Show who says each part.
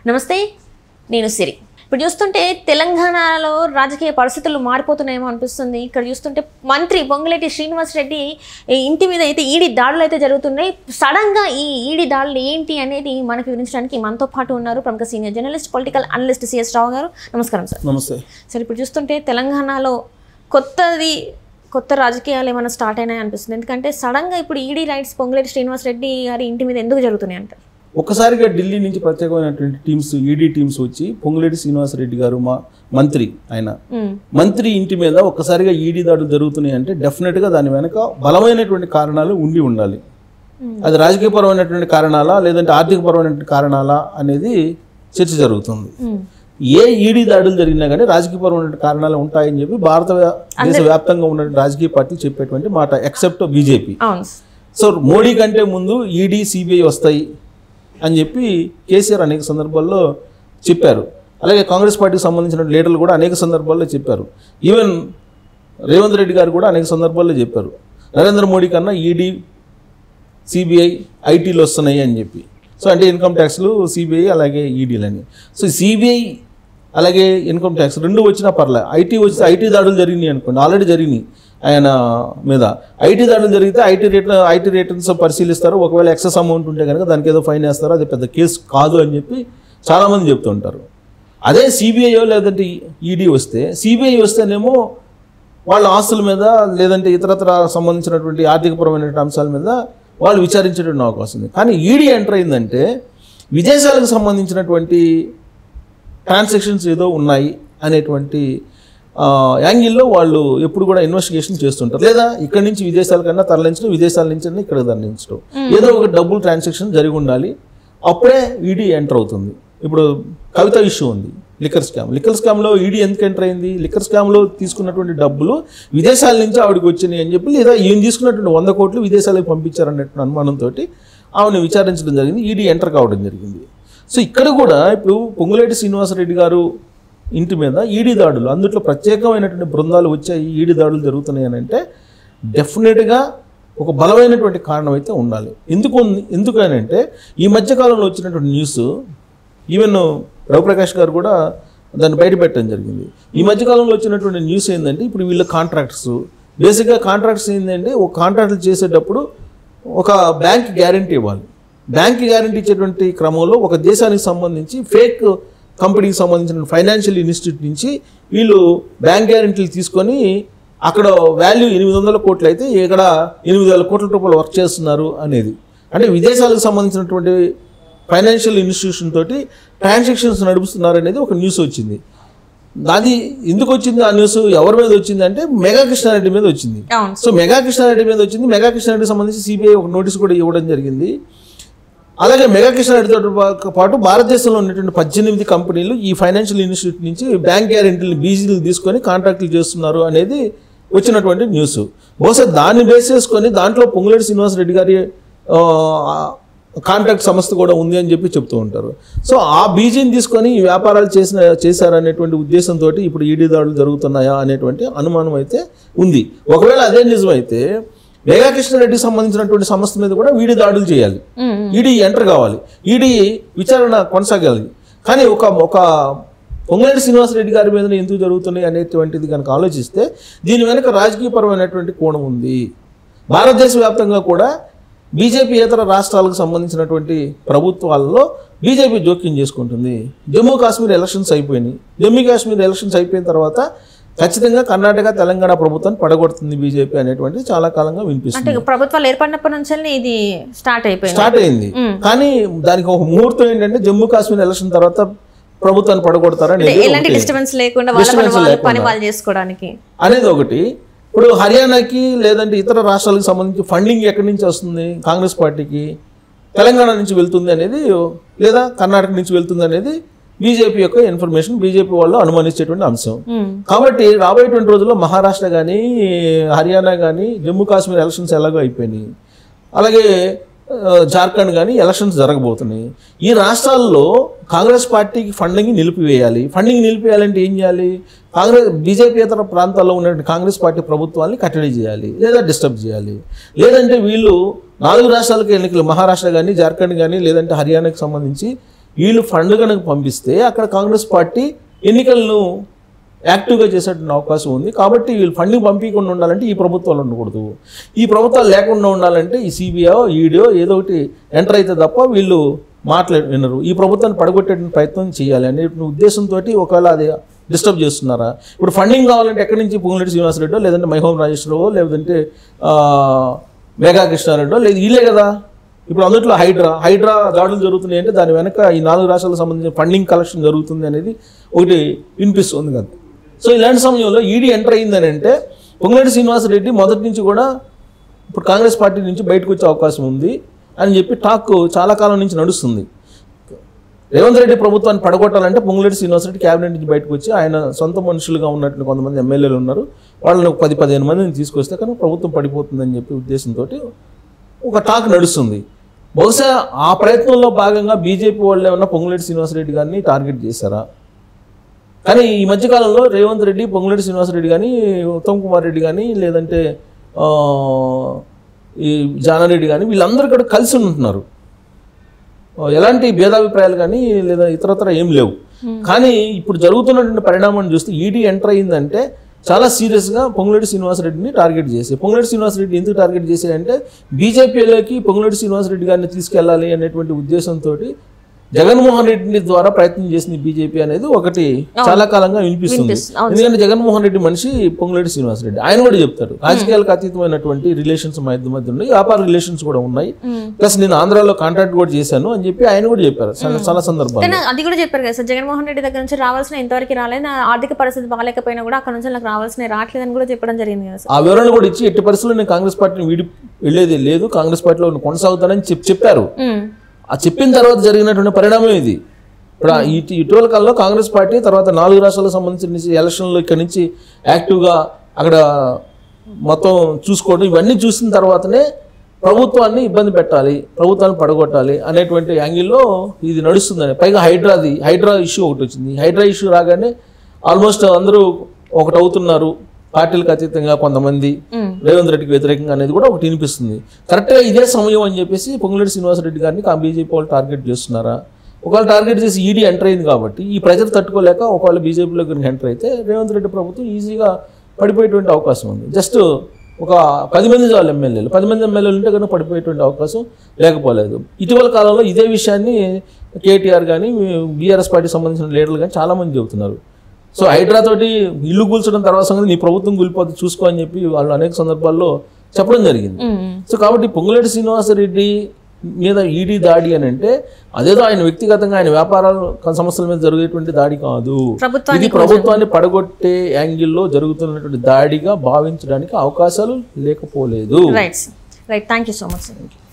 Speaker 1: నమస్తే నేను సిరి ఇప్పుడు చూస్తుంటే తెలంగాణలో రాజకీయ పరిస్థితులు మారిపోతున్నాయేమో అనిపిస్తుంది ఇక్కడ చూస్తుంటే మంత్రి పొంగులేటి శ్రీనివాస్ రెడ్డి ఈ ఇంటి మీద అయితే ఈడీ దాడులు అయితే జరుగుతున్నాయి సడన్గా ఈ ఈడీ దాడులు ఏంటి అనేది మనకు వివరించడానికి మనతో పాటు ఉన్నారు ప్రముఖ senior journalist political analyst C S Rao garu నమస్కారం సార్
Speaker 2: నమస్తే
Speaker 1: సార్ ఇప్పుడు చూస్తుంటే తెలంగాణలో కొత్తది కొత్త రాజకీయాలు ఏమైనా స్టార్ట్ అయినాయి అనిపిస్తుంది ఎందుకంటే సడన్గా ఇప్పుడు ఈడీ రైట్స్ పొంగులేటి శ్రీనివాస్ రెడ్డి గారి ఇంటి మీద ఎందుకు జరుగుతున్నాయి అంటారు
Speaker 2: ఒక్కసారిగా ఢిల్లీ నుంచి ప్రత్యేకమైనటువంటి టీమ్స్ ఈడీ టీమ్స్ వచ్చి పొంగులేటి శ్రీనివాసరెడ్డి గారు మా మంత్రి ఆయన
Speaker 1: ఉమ్,
Speaker 2: మంత్రి ఇంటి మీద ఒక్కసారిగా ఈడీ దాడులు జరుగుతున్నాయి అంటే డెఫినెట్గా దాని వెనక బలమైనటువంటి కారణాలు ఉండి ఉండాలి అది రాజకీయపరమైనటువంటి కారణాలా లేదంటే ఆర్థికపరమైనటువంటి కారణాలా అనేది చర్చ జరుగుతుంది
Speaker 1: ఉమ్,
Speaker 2: ఏ ఈడీ దాడులు జరిగినా కానీ రాజకీయపరమైన కారణాలు ఉంటాయని చెప్పి భారత దేశ వ్యాప్తంగా ఉన్న రాజకీయ పార్టీలు చెప్పేటువంటి మాట ఎక్సెప్ట్ బీజేపీ
Speaker 1: అవును
Speaker 2: సో మోడీ కంటే ముందు ఈడీ సిబిఐ వస్తాయి అని చెప్పి కేసీఆర్ అనేక సందర్భాల్లో చెప్పారు అలాగే కాంగ్రెస్ పార్టీకి సంబంధించిన లీడర్లు కూడా అనేక సందర్భాల్లో చెప్పారు ఈవెన్ రేవంత్ రెడ్డి గారు కూడా అనేక సందర్భాల్లో చెప్పారు నరేంద్ర మోడీ కన్నా ఈడీ సిబిఐ ఐటీలు వస్తున్నాయి అని చెప్పి సో అంటే ఇన్కమ్ ట్యాక్స్లు సిబిఐ అలాగే ఈడీలని సో సిబిఐ అలాగే ఇన్కమ్ ట్యాక్స్ రెండు వచ్చినా పర్లే ఐటీ వస్తే ఐటీ దాడులు జరిగినాయి అనుకోండి ఆల్రెడీ జరిగినాయి ఆయన మీద ఐటీ దాడులు జరిగితే ఐటీ రేట్ ఐటీ రిటర్న్స్ పరిశీలిస్తారు ఒకవేళ ఎక్సెస్ అమౌంట్ ఉంటే కనుక దానికి ఏదో ఫైన్ వేస్తారు అది పెద్ద కేసు కాదు అని చెప్పి చాలామంది చెప్తుంటారు అదే సిబిఐ లేదంటే ఈడీ వస్తే సిబిఐ వస్తేనేమో వాళ్ళ ఆస్తుల మీద లేదంటే ఇతరత్ర సంబంధించినటువంటి ఆర్థికపరమైన అంశాల మీద వాళ్ళు విచారించేటువంటి అవకాశం ఉంది కానీ ఈడీ ఎంటర్ అయిందంటే విదేశాలకు సంబంధించినటువంటి ట్రాన్సాక్షన్స్ ఏదో ఉన్నాయి అనేటువంటి ఆ, యాంగిల్లో వాళ్ళు ఎప్పుడు కూడా ఇన్వెస్టిగేషన్ చేస్తుంటారు లేదా ఇక్కడి నుంచి విదేశాల కన్నా తరలించడం విదేశాల నుంచి ఇక్కడ తరలించడం ఏదో ఒక డబ్బులు ట్రాన్సాక్షన్ జరిగి ఉండాలి అప్పుడే ఈడీ ఎంటర్ అవుతుంది ఇప్పుడు కవిత ఇష్యూ ఉంది లిక్కర్ స్కామ్ లిక్కర్ స్కామ్లో ఈడీ ఎందుకు ఎంటర్ అయింది లిక్కర్ స్కామ్లో తీసుకున్నటువంటి డబ్బులు విదేశాల నుంచి ఆవిడకి వచ్చినాయి అని చెప్పి లేదా ఈయన తీసుకున్నటువంటి వంద కోట్లు విదేశాలకు పంపించారన్నట్టు అనుమానంతో ఆవిడని విచారించడం జరిగింది ఈడీ ఎంటర్ కావడం జరిగింది సో ఇక్కడ కూడా ఇప్పుడు పొంగులేటి శ్రీనివాసరెడ్డి గారు ఇంటి మీద ఈడీ దాడులు అందుట్లో ప్రత్యేకమైనటువంటి బృందాలు వచ్చాయి ఈడీ దాడులు జరుగుతున్నాయి అని అంటే డెఫినెట్గా ఒక బలమైనటువంటి కారణం అయితే ఉండాలి ఎందుకు ఉంది- ఎందుకనంటే ఈ మధ్యకాలంలో వచ్చినటువంటి న్యూస్ ఈవెన్ రవిప్రకాష్ గారు కూడా దాన్ని బయట పెట్టడం జరిగింది ఈ మధ్యకాలంలో వచ్చినటువంటి న్యూస్ ఏంటంటే ఇప్పుడు వీళ్ళ కాంట్రాక్ట్స్ బేసిక్గా కాంట్రాక్ట్స్ ఏంటంటే ఒక కాంట్రాక్ట్లు చేసేటప్పుడు ఒక బ్యాంక్ గ్యారంటీ ఇవ్వాలి బ్యాంక్ గ్యారంటీ ఇచ్చేటువంటి క్రమంలో ఒక దేశానికి సంబంధించి ఫేక్ కంపెనీకి సంబంధించిన ఫైనాన్షియల్ ఇన్స్టిట్యూట్ నుంచి వీళ్ళు బ్యాంక్ గ్యారంటీలు తీసుకొని అక్కడ వాల్యూ ఎనిమిది వందల కోట్లు అయితే ఇక్కడ ఎనిమిది వేల కోట్ల రూపాయలు వర్క్ చేస్తున్నారు అనేది అంటే విదేశాలకు సంబంధించినటువంటి ఫైనాన్షియల్ ఇన్స్టిట్యూషన్ తోటి ట్రాన్సాక్షన్స్ నడుపుతున్నారు అనేది ఒక న్యూస్ వచ్చింది అది ఎందుకు వచ్చింది ఆ న్యూస్ ఎవరి మీద వచ్చింది అంటే మెగా కృష్ణారెడ్డి మీద వచ్చింది
Speaker 1: అవును
Speaker 2: సో మెగా కృష్ణారెడ్డి మీద వచ్చింది మెగా కృష్ణారెడ్డికి సంబంధించి సిబిఐ ఒక నోటీస్ కూడా ఇవ్వడం జరిగింది అలాగే మెగా కృష్ణారెడ్డితో పా- పాటు భారతదేశంలో ఉన్నటువంటి పద్దెనిమిది కంపెనీలు ఈ ఫైనాన్షియల్ ఇన్స్టిట్యూట్ నుంచి బ్యాంక్ గ్యారెంటీలు బీజీలు తీసుకొని కాంట్రాక్టులు చేస్తున్నారు అనేది వచ్చినటువంటి న్యూస్ బహుశా దాన్ని బేస్ చేసుకొని దాంట్లో పొంగులేటి శ్రీనివాసరెడ్డి గారి ఆ, కాంట్రాక్ట్ సంస్థ కూడా ఉంది అని చెప్పి చెప్తూ ఉంటారు సో ఆ బీజీని తీసుకొని ఈ వ్యాపారాలు చేసిన చేశారనేటువంటి ఉద్దేశంతో ఇప్పుడు ఈడీ దాడులు జరుగుతున్నాయా అనేటువంటి అనుమానం అయితే ఉంది ఒకవేళ అదే నిజమైతే మెగా కృష్ణారెడ్డికి సంబంధించినటువంటి సంస్థ మీద కూడా వీడి దాడులు చేయాలి
Speaker 1: ఉమ్,
Speaker 2: ఈడీ ఎంటర్ కావాలి ఈడీ విచారణ కొనసాగాలి కానీ ఒక ఒక పొంగులేటి శ్రీనివాసరెడ్డి గారి మీద ఎందుకు జరుగుతున్నాయి అనేటువంటిది కనుక ఆలోచిస్తే దీని వెనుక రాజకీయపరమైనటువంటి కోణం ఉంది భారతదేశ వ్యాప్తంగా కూడా బీజేపీ ఇతర రాష్ట్రాలకు సంబంధించినటువంటి ప్రభుత్వాల్లో బీజేపీ జోక్యం చేసుకుంటుంది జమ్మూ కాశ్మీర్ ఎలక్షన్స్ అయిపోయినాయి జమ్మూ కాశ్మీర్ ఎలక్షన్స్ అయిపోయిన తర్వాత ఖచ్చితంగా కర్ణాటక తెలంగాణ ప్రభుత్వాన్ని పడగొడుతుంది బీజేపీ అనేటువంటిది చాలా కాలంగా వినిపిస్తుంది
Speaker 1: అంటే ప్రభుత్వాలు ఏర్పడినప్పటి నుంచి ఇది స్టార్ట్ అయిపోయింది
Speaker 2: స్టార్ట్ అయింది కానీ దానికి ఒక ముహూర్తం ఏంటంటే జమ్మూ కాశ్మీర్ ఎలక్షన్ తర్వాత ప్రభుత్వాన్ని పడగొడతారని
Speaker 1: అంటే ఎలాంటి డిస్టర్బెన్స్ లేకుండా వాళ్ళ పని
Speaker 2: Disturbance
Speaker 1: వాళ్ళ పని
Speaker 2: లేకుండా.
Speaker 1: వాళ్ళు చేసుకోవడానికి
Speaker 2: అనేది ఒకటి ఇప్పుడు హర్యానాకి లేదంటే ఇతర రాష్ట్రాలకు సంబంధించి ఫండింగ్ ఎక్కడి నుంచి వస్తుంది కాంగ్రెస్ పార్టీకి తెలంగాణ నుంచి వెళ్తుంది అనేది లేదా కర్ణాటక నుంచి వెళ్తుంది అనేది బీజేపీ యొక్క ఇన్ఫర్మేషన్ బీజేపీ వాళ్ళు అనుమానించేటువంటి అంశం
Speaker 1: ఉమ్,
Speaker 2: కాబట్టి రాబోయేటువంటి రోజుల్లో మహారాష్ట్ర కానీ హర్యానా కానీ జమ్మూ కాశ్మీర్ ఎలక్షన్స్ ఎలాగో అయిపోయినాయి అలాగే ఆ, జార్ఖండ్ కానీ ఎలక్షన్స్ జరగబోతున్నాయి ఈ రాష్ట్రాల్లో కాంగ్రెస్ పార్టీకి ఫండింగ్ నిలిపివేయాలి ఫండింగ్ నిలిపివేయాలంటే ఏం చేయాలి కాంగ్రెస్ బీజేపీ ఇతర ప్రాంతాల్లో ఉన్నటువంటి కాంగ్రెస్ పార్టీ ప్రభుత్వాన్ని కట్టడి చేయాలి లేదా డిస్టర్బ్ చేయాలి లేదంటే వీళ్ళు నాలుగు రాష్ట్రాలకు ఎన్నికలు మహారాష్ట్ర కానీ జార్ఖండ్ కానీ లేదంటే హర్యానాకి సంబంధించి వీళ్ళు ఫండ్ కనుక పంపిస్తే అక్కడ కాంగ్రెస్ పార్టీ ఎన్నికలను యాక్టివ్గా చేసేటువంటి అవకాశం ఉంది కాబట్టి వీళ్ళు ఫండింగ్ పంపించకుండా ఉండాలంటే ఈ ప్రభుత్వాలు ఉండకూడదు ఈ ప్రభుత్వాలు లేకుండా ఉండాలంటే ఈ సిబిఐ ఈడియో ఏదో ఒకటి ఎంటర్ అయితే తప్ప వీళ్ళు మాట్లాడి వినరు ఈ ప్రభుత్వాన్ని పడగొట్టే ప్రయత్నం చేయాలి అనే ఉద్దేశంతో ఒకవేళ అది డిస్టర్బ్ చేస్తున్నారా ఇప్పుడు ఫండింగ్ కావాలంటే ఎక్కడి నుంచి పొంగులేటి శ్రీనివాసరెడ్డో లేదంటే మైహోం రాజేశ్వరరావు లేదంటే ఆ, మేఘా కృష్ణారెడ్డో లేదు వీళ్ళే కదా ఇప్పుడు అందుట్లో హైడ్రా హైడ్రా దాడులు జరుగుతున్నాయి అంటే దాని వెనక ఈ నాలుగు రాష్ట్రాలకు సంబంధించిన ఫండింగ్ కలెక్షన్ జరుగుతుంది అనేది ఒకటి వినిపిస్తుంది కదా సో ఇలాంటి సమయంలో ఈడీ ఎంటర్ అయిందని అంటే పొంగులేటి శ్రీనివాసరెడ్డి మొదటి నుంచి కూడా ఇప్పుడు కాంగ్రెస్ పార్టీ నుంచి బయటకు వచ్చే అవకాశం ఉంది అని చెప్పి టాక్ చాలా కాలం నుంచి నడుస్తుంది రేవంత్ రెడ్డి ప్రభుత్వాన్ని పడగొట్టాలంటే పొంగులేటి శ్రీనివాసరెడ్డి క్యాబినెట్ నుంచి బయటకు వచ్చి ఆయన సొంత మనుషులుగా ఉన్నటువంటి కొంతమంది ఎమ్మెల్యేలు ఉన్నారు వాళ్ళని ఒక పది పదిహేను మందిని తీసుకొస్తే కానీ ప్రభుత్వం పడిపోతుందని చెప్పి ఉద్దేశంతో ఒక టాక్ నడుస్తుంది బహుశా ఆ ప్రయత్నంలో భాగంగా బీజేపీ వాళ్ళు ఏమన్నా పొంగులేటి శ్రీనివాసరెడ్డి గారిని టార్గెట్ చేశారా కానీ ఈ మధ్యకాలంలో రేవంత్ రెడ్డి పొంగులేటి శ్రీనివాసరెడ్డి కానీ ఉత్తమ్ కుమార్ రెడ్డి కానీ లేదంటే ఆ, ఈ జానారెడ్డి కానీ వీళ్ళందరూ కూడా కలిసి ఉంటున్నారు ఆ, ఎలాంటి భేదాభిప్రాయాలు కానీ లేదా ఇతరత్ర ఏం లేవు కానీ ఇప్పుడు జరుగుతున్నటువంటి పరిణామం చూస్తే ఈడీ ఎంటర్ అయిందంటే చాలా సీరియస్గా పొంగులేటి శ్రీనివాసరెడ్డిని టార్గెట్ చేసి పొంగులేటి శ్రీనివాసరెడ్డి ఎందుకు టార్గెట్ చేశారంటే బీజేపీలోకి పొంగులేటి శ్రీనివాసరెడ్డి గారిని తీసుకెళ్లాలి అనేటువంటి ఉద్దేశంతో జగన్మోహన్ రెడ్డి ద్వారా ప్రయత్నం చేసింది బీజేపీ అనేది ఒకటి చాలా కాలంగా వినిపిస్తుంది
Speaker 1: వినిపిస్తుంది. అవును
Speaker 2: ఎందుకంటే జగన్మోహన్ రెడ్డి మనిషి పొంగులేటి శ్రీనివాసరెడ్డి ఆయన కూడా చెప్తారు రాజకీయాలకు అతీతమైనటువంటి రిలేషన్స్ మధ్య మధ్య ఉన్నాయి వ్యాపార రిలేషన్స్ కూడా ఉన్నాయి ప్లస్ నేను ఆంధ్రాలో కాంట్రాక్ట్ కూడా చేశాను అని చెప్పి ఆయన కూడా చెప్పారు చాలా- చాలా సందర్భాలు
Speaker 1: కానీ అది కూడా చెప్పారు కదా సార్ జగన్మోహన్ రెడ్డి దగ్గర నుంచి రావాల్సిన ఇంతవరకు రాలేదు నా ఆర్థిక పరిస్థితి బాగాలేకపోయినా కూడా అక్కడ నుంచి నాకు రావాల్సిన రావట్లేదని కూడా చెప్పడం జరిగింది కదా సార్
Speaker 2: ఆ వివరణ కూడా ఇచ్చి ఎట్టి పరిస్థితుల్లో నేను కాంగ్రెస్ పార్టీని వీడి వెళ్ళేది లేదు కాంగ్రెస్ పార్టీలో కొనసాగుతానని చెప్పి చెప్పారు
Speaker 1: ఉమ్.
Speaker 2: ఆ చెప్పిన తర్వాత జరిగినటువంటి పరిణామం ఇది ఇప్పుడు ఆ ఇటు ఇటీవల కాలంలో కాంగ్రెస్ పార్టీ తర్వాత నాలుగు రాష్ట్రాలకు సంబంధించిన ఎలక్షన్లో ఇక్కడ నుంచి యాక్టివ్గా అక్కడ మొత్తం చూసుకోవడం ఇవన్నీ చూసిన తర్వాతనే ప్రభుత్వాన్ని ఇబ్బంది పెట్టాలి ప్రభుత్వాన్ని పడగొట్టాలి అనేటువంటి యాంగిల్లో ఇది నడుస్తుందని పైగా హైడ్రాది హైడ్రా ఇష్యూ ఒకటి వచ్చింది హైడ్రా ఇష్యూ రాగానే ఆల్మోస్ట్ అందరూ ఒకటి అవుతున్నారు పార్టీలకు అతీతంగా కొంతమంది
Speaker 1: ఉమ్.
Speaker 2: రేవంత్ రెడ్డికి వ్యతిరేకంగా అనేది కూడా ఒకటి వినిపిస్తుంది కరెక్ట్గా ఇదే సమయం అని చెప్పేసి పొంగులేటి శ్రీనివాసరెడ్డి గారిని ఆ బీజేపీ వాళ్ళు టార్గెట్ చేస్తున్నారా ఒకవేళ టార్గెట్ చేసి ఈడీ ఎంటర్ అయింది కాబట్టి ఈ ప్రజలు తట్టుకోలేక ఒకవేళ బీజేపీలో కనుక ఎంటర్ అయితే రేవంత్ రెడ్డి ప్రభుత్వం ఈజీగా పడిపోయేటువంటి అవకాశం ఉంది జస్ట్ ఒక పది మంది చాలు ఎమ్మెల్యేలు పది మంది ఎమ్మెల్యేలు ఉంటే కనుక పడిపోయేటువంటి అవకాశం లేకపోలేదు ఇటీవల కాలంలో ఇదే విషయాన్ని కేటీఆర్ కానీ బీఆర్ఎస్ పార్టీకి సంబంధించిన లీడర్లు కానీ చాలామంది చెబుతున్నారు సో హైడ్రా తోటి ఇల్లు కూల్చడం తర్వాత సంగతి నీ ప్రభుత్వం కూలిపోతే చూసుకో అని చెప్పి వాళ్ళు అనేక సందర్భాల్లో చెప్పడం జరిగింది
Speaker 1: ఉమ్.
Speaker 2: సో కాబట్టి పొంగులేటి శ్రీనివాసరెడ్డి మీద ఈడీ దాడి అని అంటే అదేదో ఆయన వ్యక్తిగతంగా ఆయన వ్యాపారాల సంస్థల మీద జరిగేటువంటి దాడి కాదు
Speaker 1: ప్రభుత్వాన్ని
Speaker 2: ఇది ప్రభుత్వాన్ని పడగొట్టే యాంగిల్లో జరుగుతున్నటువంటి దాడిగా భావించడానికి అవకాశాలు లేకపోలేదు
Speaker 1: right sir right thank you so much sir